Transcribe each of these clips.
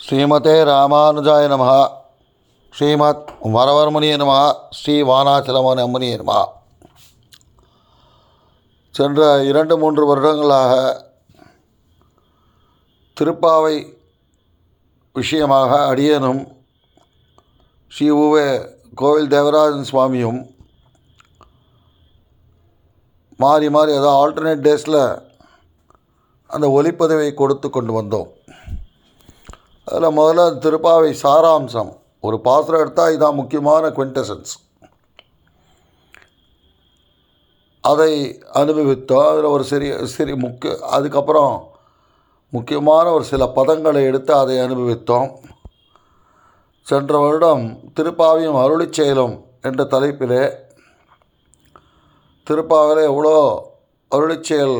ஸ்ரீமதே ராமானுஜாய நம ஸ்ரீமத் வரவர்மணிய நம ஸ்ரீ வானாச்சலமன் அம்மனிய நம சென்ற இரண்டு மூன்று வருடங்களாக திருப்பாவை விஷயமாக அடியனும் ஸ்ரீ உவே கோவில் தேவராஜன் சுவாமியும் மாறி மாறி ஏதோ ஆல்டர்னேட் டேஸில் அந்த ஒலிப்பதிவை கொடுத்து கொண்டு வந்தோம் அதில் முதல்ல திருப்பாவை சாராம்சம் ஒரு பாத்திரம் எடுத்தால் இதான் முக்கியமான குவிண்டசன்ஸ் அதை அனுபவித்தோம் அதில் ஒரு சிறிய சிறிய முக்கிய அதுக்கப்புறம் முக்கியமான ஒரு சில பதங்களை எடுத்து அதை அனுபவித்தோம் சென்ற வருடம் திருப்பாவியும் அருளிச் செயலும் என்ற தலைப்பிலே திருப்பாவிலே எவ்வளோ அருளிச் செயல்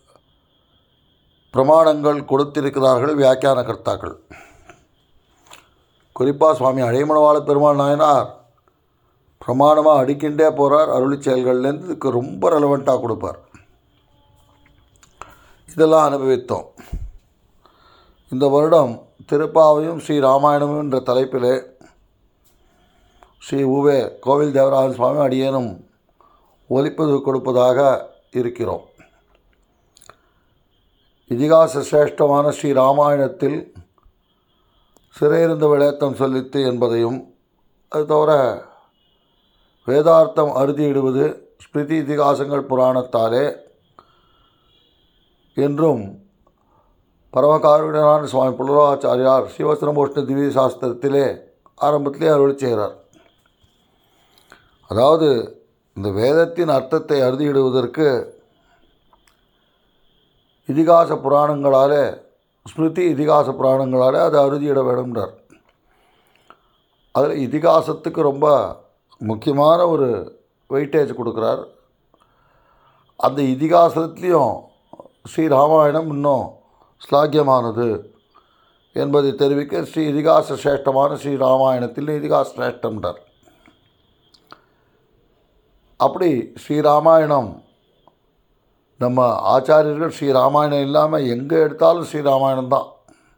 பிரமாணங்கள் கொடுத்திருக்கிறார்கள் வியாக்கியான கர்த்தாக்கள் குறிப்பாக சுவாமி அழைமணவாள பெருமாள் நாயனார் பிரமாணமாக அடிக்கின்றே போகிறார் அருளிச் செயல்கள்லேருந்து இதுக்கு ரொம்ப ரெலவெண்ட்டாக கொடுப்பார் இதெல்லாம் அனுபவித்தோம் இந்த வருடம் திருப்பாவையும் ஸ்ரீ ராமாயணமும் என்ற தலைப்பிலே ஸ்ரீ உவே கோவில் தேவராஜன் சுவாமி அடியேனும் ஒலிப்பது கொடுப்பதாக இருக்கிறோம் இதிகாச சிரேஷ்டமான ஸ்ரீ ராமாயணத்தில் சிறையிருந்த விளக்கம் சொல்லித்து என்பதையும் அது தவிர வேதார்த்தம் அறுதியிடுவது ஸ்மிருதி இதிகாசங்கள் புராணத்தாலே என்றும் பரமகாருடனான சுவாமி புலராச்சாரியார் சிவசிரமோஷ்ண திவ்ய சாஸ்திரத்திலே ஆரம்பத்திலே அருள் செய்கிறார் அதாவது இந்த வேதத்தின் அர்த்தத்தை அறுதியிடுவதற்கு இதிகாச புராணங்களாலே ஸ்மிருதி இதிகாச புராணங்களாலே அதை அறுதியிட வேணும்ன்றார் அதில் இதிகாசத்துக்கு ரொம்ப முக்கியமான ஒரு வெயிட்டேஜ் கொடுக்குறார் அந்த இதிகாசத்துலேயும் ஸ்ரீ ராமாயணம் இன்னும் ஸ்லாக்கியமானது என்பதை தெரிவிக்க ஸ்ரீ இதிகாச சிரேஷ்டமான ஸ்ரீ ராமாயணத்தில் இதிகாச சிரேஷ்டம்ன்றார் அப்படி ஸ்ரீ ராமாயணம் நம்ம ஆச்சாரியர்கள் ஸ்ரீ ராமாயணம் இல்லாமல் எங்கே எடுத்தாலும் ஸ்ரீ ராமாயணம் தான்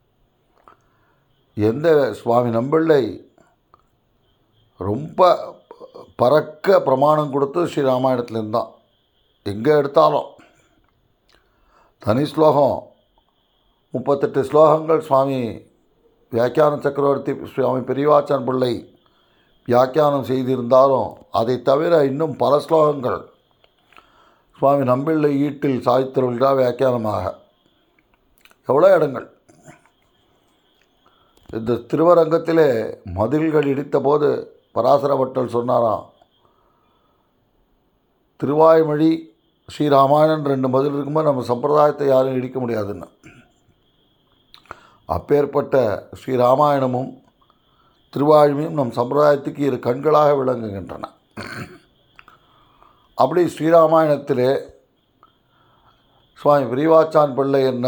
எந்த சுவாமி நம்பிள்ளை ரொம்ப பறக்க பிரமாணம் கொடுத்து ஸ்ரீ ராமாயணத்துலேருந்து தான் எங்கே எடுத்தாலும் தனி ஸ்லோகம் முப்பத்தெட்டு ஸ்லோகங்கள் சுவாமி வியாக்கியான சக்கரவர்த்தி சுவாமி பெரியவாச்சான் பிள்ளை வியாக்கியானம் செய்திருந்தாலும் அதை தவிர இன்னும் பல ஸ்லோகங்கள் சுவாமி நம்பிள்ளை ஈட்டில் சாய்த்திருவிழா வியாக்கியானமாக எவ்வளோ இடங்கள் இந்த திருவரங்கத்திலே மதில்கள் இடித்தபோது பராசர பட்டல் சொன்னாராம் திருவாய்மொழி ஸ்ரீராமாயணன் ரெண்டு மதில் இருக்கும்போது நம்ம சம்பிரதாயத்தை யாரும் இடிக்க முடியாதுன்னு அப்பேற்பட்ட ஸ்ரீராமாயணமும் திருவாழ்மையும் நம் சம்பிரதாயத்துக்கு இரு கண்களாக விளங்குகின்றன அப்படி ஸ்ரீராமாயணத்திலே சுவாமி விரிவாச்சான் பிள்ளை என்ன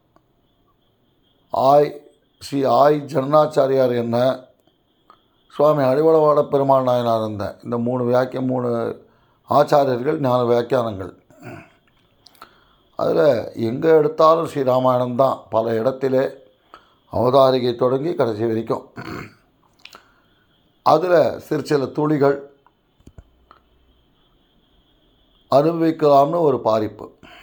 ஆய் ஸ்ரீ ஆய் ஜனநாச்சாரியார் என்ன சுவாமி அடிவளவாட பெருமாள் நாயனார் இருந்த இந்த மூணு வியாக்கிய மூணு ஆச்சாரியர்கள் ஞான வியாக்கியானங்கள் அதில் எங்கே எடுத்தாலும் ஸ்ரீராமாயணம் தான் பல இடத்திலே அவதாரிகை தொடங்கி கடைசி வரைக்கும் அதில் சிறு சில துளிகள் அனுபவிக்கலாம்னு ஒரு பாரிப்பு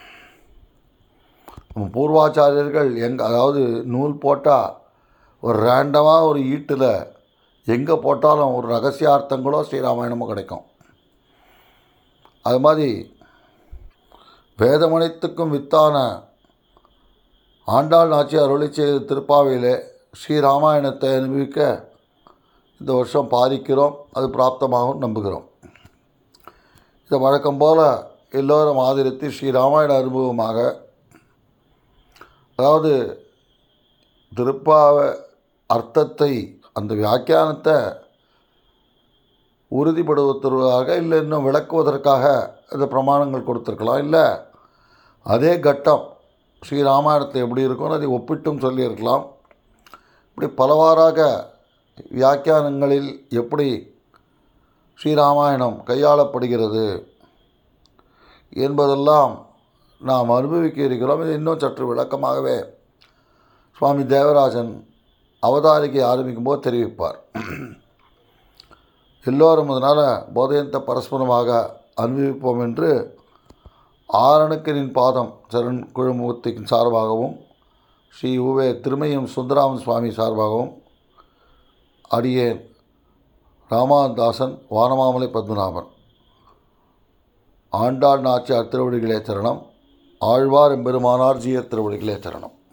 நம்ம பூர்வாச்சாரியர்கள் எங் அதாவது நூல் போட்டால் ஒரு ரேண்டமாக ஒரு ஈட்டில் எங்கே போட்டாலும் ஒரு ரகசியார்த்தங்களோ ஸ்ரீராமாயணமோ கிடைக்கும் அது மாதிரி வேதமனைத்துக்கும் வித்தான ஆண்டாள் நாச்சியார் அருளி செய்த திருப்பாவையிலே ஸ்ரீராமாயணத்தை அனுபவிக்க இந்த வருஷம் பாதிக்கிறோம் அது பிராப்தமாகவும் நம்புகிறோம் இதை வழக்கம் போல் எல்லோரும் ஆதரித்து ஸ்ரீராமாயண அனுபவமாக அதாவது திருப்பாவ அர்த்தத்தை அந்த வியாக்கியானத்தை உறுதிப்படுத்துவதற்காக இல்லை இன்னும் விளக்குவதற்காக இந்த பிரமாணங்கள் கொடுத்துருக்கலாம் இல்லை அதே கட்டம் ஸ்ரீராமாயணத்தை எப்படி இருக்கும்னு அதை ஒப்பிட்டும் சொல்லியிருக்கலாம் இப்படி பலவாறாக வியாக்கியானங்களில் எப்படி ஸ்ரீராமாயணம் கையாளப்படுகிறது என்பதெல்லாம் நாம் அனுபவிக்க இருக்கிறோம் இது இன்னும் சற்று விளக்கமாகவே சுவாமி தேவராஜன் அவதாரிகை ஆரம்பிக்கும் போது தெரிவிப்பார் எல்லோரும் அதனால் போதையந்த பரஸ்பரமாக அனுபவிப்போம் என்று ஆரணக்கரின் பாதம் சரண் குழுமுகத்தின் சார்பாகவும் ஸ்ரீ உவே திருமயம் சுந்தராமன் சுவாமி சார்பாகவும் அடியேன் ராமாதாசன் வானமாமலை பத்மநாபன் ஆண்டாள் நாச்சியார் திருவடிகளே சரணம் ஆழ்வார் எம்பெருமானார் ஜீயர் திருவடிகளே சரணம்